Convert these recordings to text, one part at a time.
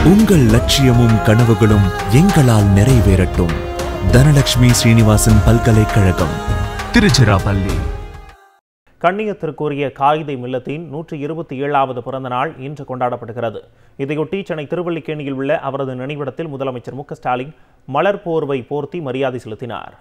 உங்கள் லட்சியமும் கனவுகளும் எங்களால் நிறைவேறட்டும் தனலட்சுமி ஸ்ரீனிவாசன் பல்கலைக்கழகம் திருச்சிராப்பள்ளி கண்ணியத்திற்குரிய காகிதை மில்லத்தின் நூற்றி இருபத்தி ஏழாவது பிறந்த நாள் இன்று கொண்டாடப்படுகிறது இதையொட்டி சென்னை திருவல்லிக்கேணியில் உள்ள அவரது நினைவிடத்தில் முதலமைச்சர் மு க ஸ்டாலின் மலர் போர்வை போர்த்தி மரியாதை செலுத்தினார்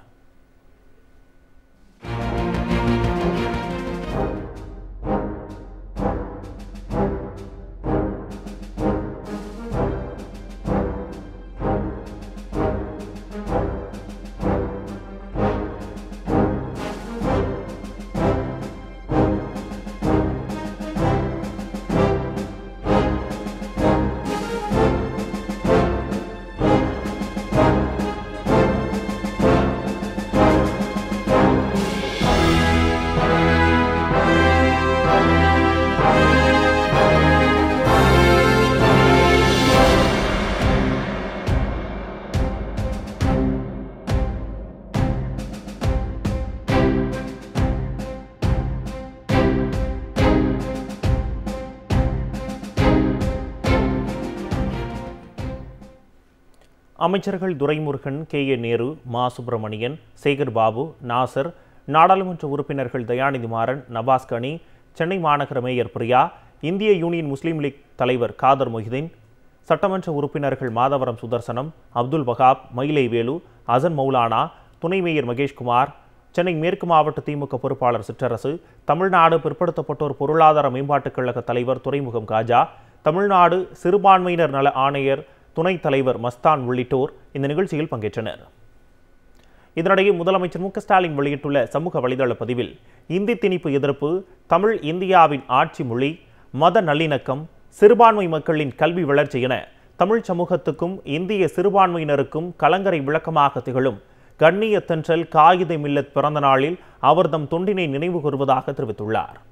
அமைச்சர்கள் துரைமுருகன் கே ஏ நேரு மா சுப்பிரமணியன் சேகர் பாபு நாசர் நாடாளுமன்ற உறுப்பினர்கள் தயாநிதி மாறன் நவாஸ் கனி சென்னை மாநகர மேயர் பிரியா இந்திய யூனியன் முஸ்லீம் லீக் தலைவர் காதர் மொஹிதீன் சட்டமன்ற உறுப்பினர்கள் மாதவரம் சுதர்சனம் அப்துல் வகாப் மயிலை வேலு அசன் மௌலானா துணை மேயர் மகேஷ்குமார் சென்னை மேற்கு மாவட்ட திமுக பொறுப்பாளர் சிற்றரசு தமிழ்நாடு பிற்படுத்தப்பட்டோர் பொருளாதார மேம்பாட்டுக் கழக தலைவர் துறைமுகம் காஜா தமிழ்நாடு சிறுபான்மையினர் நல ஆணையர் துணைத் தலைவர் மஸ்தான் உள்ளிட்டோர் இந்த நிகழ்ச்சியில் பங்கேற்றனர் இதனிடையே முதலமைச்சர் மு க ஸ்டாலின் வெளியிட்டுள்ள சமூக வலைதள பதிவில் இந்தி திணிப்பு எதிர்ப்பு தமிழ் இந்தியாவின் ஆட்சி மொழி மத நல்லிணக்கம் சிறுபான்மை மக்களின் கல்வி வளர்ச்சி என தமிழ் சமூகத்துக்கும் இந்திய சிறுபான்மையினருக்கும் கலங்கரை விளக்கமாக திகழும் கண்ணிய தென்றல் காகித மில்லத் பிறந்த நாளில் அவர்தம் தொண்டினை நினைவு கூறுவதாக தெரிவித்துள்ளார்